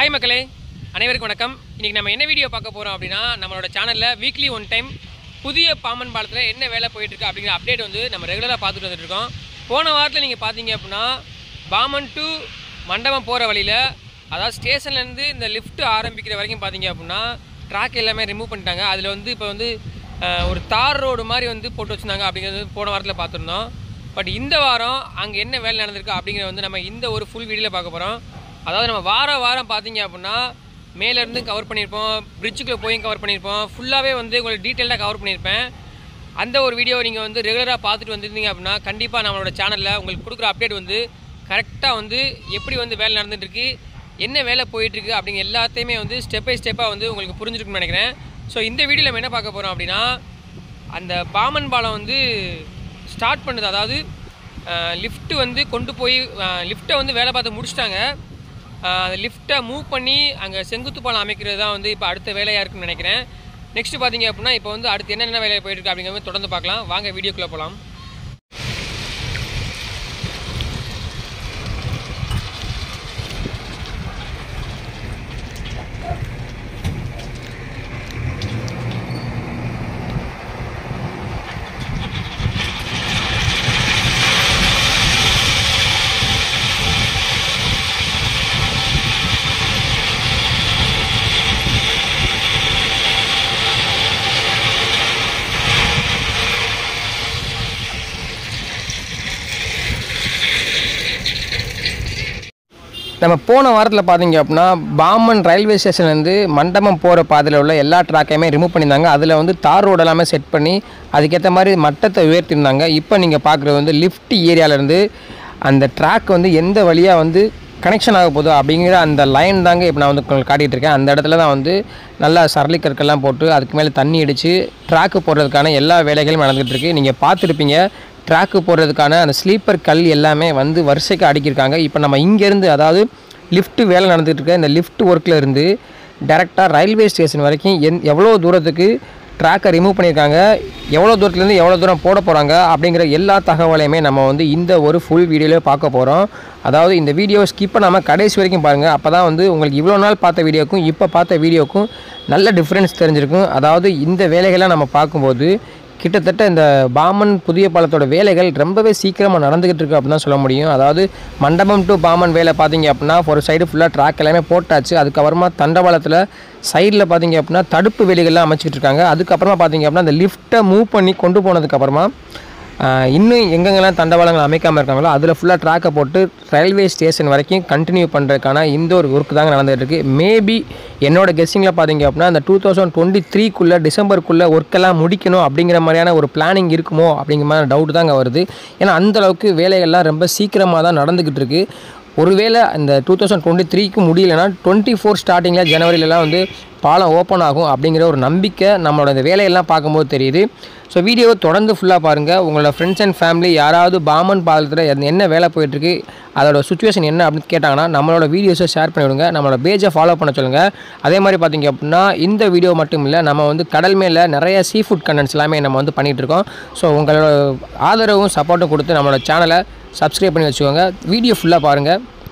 hi மக்களே அனைவருக்கும் வணக்கம் இன்றைக்கி நம்ம என்ன வீடியோ பார்க்க போகிறோம் அப்படின்னா நம்மளோட சேனலில் வீக்லி ஒன் டைம் புதிய பாம்பன் பாலத்தில் என்ன வேலை போயிட்டுருக்கு அப்படிங்கிற அப்டேட் வந்து நம்ம ரெகுலராக பார்த்துட்டு வந்துட்டு இருக்கோம் போன வாரத்தில் நீங்கள் பார்த்தீங்க அப்படின்னா பாமன் டு மண்டபம் போகிற வழியில் அதாவது ஸ்டேஷன்லேருந்து இந்த லிஃப்ட் ஆரம்பிக்கிற வரைக்கும் பார்த்தீங்க அப்படின்னா ட்ராக் எல்லாமே ரிமூவ் பண்ணிட்டாங்க அதில் வந்து இப்போ வந்து அஹ், ஒரு தார் ரோடு மாதிரி வந்து போட்டு வச்சுருந்தாங்க அப்படிங்கிறது போன வாரத்தில் பார்த்துருந்தோம் பட் இந்த வாரம் அங்கே என்ன வேலை நடந்திருக்கு அப்படிங்கிறத வந்து நம்ம இந்த ஒரு ஃபுல் வீடியோவில் பார்க்க போகிறோம் அதாவது நம்ம வார வாரம் பார்த்தீங்க அப்படின்னா மேலேருந்து கவர் பண்ணியிருப்போம் பிரிட்ஜுக்குள்ளே போய் கவர் பண்ணியிருப்போம் ஃபுல்லாகவே வந்து உங்களுக்கு டீட்டெயிலாக கவர் பண்ணியிருப்பேன் அந்த ஒரு வீடியோவை நீங்கள் வந்து ரெகுலராக பார்த்துட்டு வந்திருந்தீங்க அப்படின்னா கண்டிப்பாக நம்மளோட சேனலில் உங்களுக்கு கொடுக்குற அப்டேட் வந்து கரெக்டாக வந்து எப்படி வந்து வேலை நடந்துட்டு இருக்கு என்ன வேலை போயிட்டுருக்கு அப்படிங்க எல்லாத்தையுமே வந்து ஸ்டெப் பை ஸ்டெப்பாக வந்து உங்களுக்கு புரிஞ்சிருக்குன்னு நினைக்கிறேன் ஸோ இந்த வீடியோவில் நம்ம என்ன பார்க்க போகிறோம் அப்படின்னா அந்த பாமன் பாலம் வந்து ஸ்டார்ட் பண்ணுது அதாவது லிஃப்ட்டு வந்து கொண்டு போய் லிஃப்ட்டை வந்து வேலை பார்த்து முடிச்சிட்டாங்க அந்த லிஃப்ட்டை மூவ் பண்ணி அங்கே செங்குத்து பாலம் அமைக்கிறது தான் வந்து இப்போ அடுத்த வேலையாக இருக்குன்னு நினைக்கிறேன் நெக்ஸ்ட் பார்த்தீங்க அப்படின்னா இப்போ வந்து அடுத்து என்னென்ன வேலையை போயிட்டு இருக்கு அப்படிங்கிற மாதிரி தொடர்ந்து பார்க்கலாம் வாங்க வீடியோக்குள்ளே போகலாம் நம்ம போன வாரத்தில் பார்த்தீங்க அப்படின்னா பாமன் ரயில்வே ஸ்டேஷன்லேருந்து மண்டபம் போகிற பாதையில் உள்ள எல்லா ட்ராக்கையுமே ரிமூவ் பண்ணியிருந்தாங்க அதில் வந்து தார் ரோடு எல்லாமே செட் பண்ணி அதுக்கேற்ற மாதிரி மட்டத்தை உயர்த்தியிருந்தாங்க இப்போ நீங்கள் பார்க்குறது வந்து லிஃப்ட் ஏரியாவிலேருந்து அந்த ட்ராக் வந்து எந்த வழியாக வந்து கனெக்ஷன் ஆக போகுது அப்படிங்கிற அந்த லைன் தாங்க இப்போ நான் வந்து உங்களுக்கு காட்டிகிட்டு இருக்கேன் அந்த இடத்துல தான் வந்து நல்லா சரளி கற்கள்லாம் போட்டு அதுக்கு மேலே தண்ணி அடித்து ட்ராக்கு போடுறதுக்கான எல்லா வேலைகளும் நடந்துகிட்டு இருக்கு நீங்கள் பார்த்துருப்பீங்க ட்ராக்கு போடுறதுக்கான அந்த ஸ்லீப்பர் கல் எல்லாமே வந்து வரிசைக்கு அடுக்கியிருக்காங்க இப்போ நம்ம இங்கேருந்து அதாவது லிஃப்ட் வேலை நடந்துகிட்டு இருக்க இந்த லிஃப்ட் ஒர்க்கில் இருந்து டேரெக்டாக ரயில்வே ஸ்டேஷன் வரைக்கும் எந் எவ்வளோ தூரத்துக்கு ட்ராக்கை ரிமூவ் பண்ணியிருக்காங்க எவ்வளோ தூரத்துலேருந்து எவ்வளோ தூரம் போட போகிறாங்க அப்படிங்கிற எல்லா தகவலையுமே நம்ம வந்து இந்த ஒரு ஃபுல் வீடியோவிலே பார்க்க போகிறோம் அதாவது இந்த வீடியோவை ஸ்கிப் பண்ணாமல் கடைசி வரைக்கும் பாருங்கள் அப்போ தான் வந்து உங்களுக்கு இவ்வளோ நாள் பார்த்த வீடியோக்கும் இப்போ பார்த்த வீடியோக்கும் நல்ல டிஃப்ரென்ஸ் தெரிஞ்சிருக்கும் அதாவது இந்த வேலைகள்லாம் நம்ம பார்க்கும்போது கிட்டத்தட்ட இந்த பாமன் புதிய பாலத்தோட வேலைகள் ரொம்பவே சீக்கிரமாக நடந்துக்கிட்டு இருக்கு அப்படின்னு தான் சொல்ல முடியும் அதாவது மண்டபம் டு பாமன் வேலை பார்த்தீங்க அப்படின்னா ஒரு சைடு ஃபுல்லாக ட்ராக் எல்லாமே போட்டாச்சு அதுக்கப்புறமா தண்டவாளத்தில் சைடில் பார்த்தீங்க அப்படின்னா தடுப்பு வேலைகள்லாம் அமைச்சிட்டு இருக்காங்க அதுக்கப்புறமா பார்த்தீங்க அப்படின்னா அந்த லிஃப்ட்டை மூவ் பண்ணி கொண்டு போனதுக்கப்புறமா ஆஹ், இன்னும் எங்கெங்கெல்லாம் தண்டவாளங்கள் அமைக்காமல் இருக்காங்களோ அதில் ஃபுல்லாக ட்ராக்கை போட்டு ரயில்வே ஸ்டேஷன் வரைக்கும் கண்டினியூ பண்ணுறதுக்கான இந்த ஒரு ஒர்க் தாங்க நடந்துகிட்டு இருக்கு மேபி என்னோட கெஸ்ஸிங்கில் பார்த்தீங்க அப்படின்னா அந்த டூ தௌசண்ட் டுவெண்ட்டி த்ரீக்குள்ளே டிசம்பருக்குள்ளே ஒர்க்கெல்லாம் முடிக்கணும் அப்படிங்கிற மாதிரியான ஒரு பிளானிங் இருக்குமோ அப்படிங்கிற மாதிரி டவுட் தாங்க வருது ஏன்னா அந்த அளவுக்கு வேலைகள்லாம் ரொம்ப சீக்கிரமாக தான் நடந்துக்கிட்டு இருக்கு ஒருவேளை இந்த டூ தௌசண்ட் டுவெண்ட்டி த்ரீக்கு முடியலன்னா டுவெண்ட்டி ஃபோர் ஸ்டார்டிங்கில் ஜனவரிலலாம் வந்து பாலம் ஓப்பன் ஆகும் அப்படிங்கிற ஒரு நம்பிக்கை நம்மளோட இந்த வேலையெல்லாம் பார்க்கும்போது தெரியுது ஸோ வீடியோவை தொடர்ந்து ஃபுல்லாக பாருங்கள் உங்களோட ஃப்ரெண்ட்ஸ் அண்ட் ஃபேமிலி யாராவது பாமன் பாலத்தில் எந்த- என்ன வேலை போயிட்டுருக்கு அதோட சுச்சுவேஷன் என்ன அப்படின்னு கேட்டாங்கன்னா நம்மளோட வீடியோஸை ஷேர் பண்ணிவிடுங்க நம்மளோட பேஜை ஃபாலோ பண்ண சொல்லுங்கள் அதே மாதிரி பார்த்தீங்க அப்படின்னா இந்த வீடியோ மட்டும் இல்லை நம்ம வந்து கடல் மேலே நிறைய சீ ஃபுட் கண்டென்ட்ஸ் எல்லாமே நம்ம வந்து பண்ணிகிட்டு இருக்கோம் ஸோ உங்களோட ஆதரவும் சப்போர்ட்டும் கொடுத்து நம்மளோட சேனலை சப்ஸ்கிரைப் பண்ணி வச்சுக்கோங்க வீடியோ ஃபுல்லாக பாருங்கள்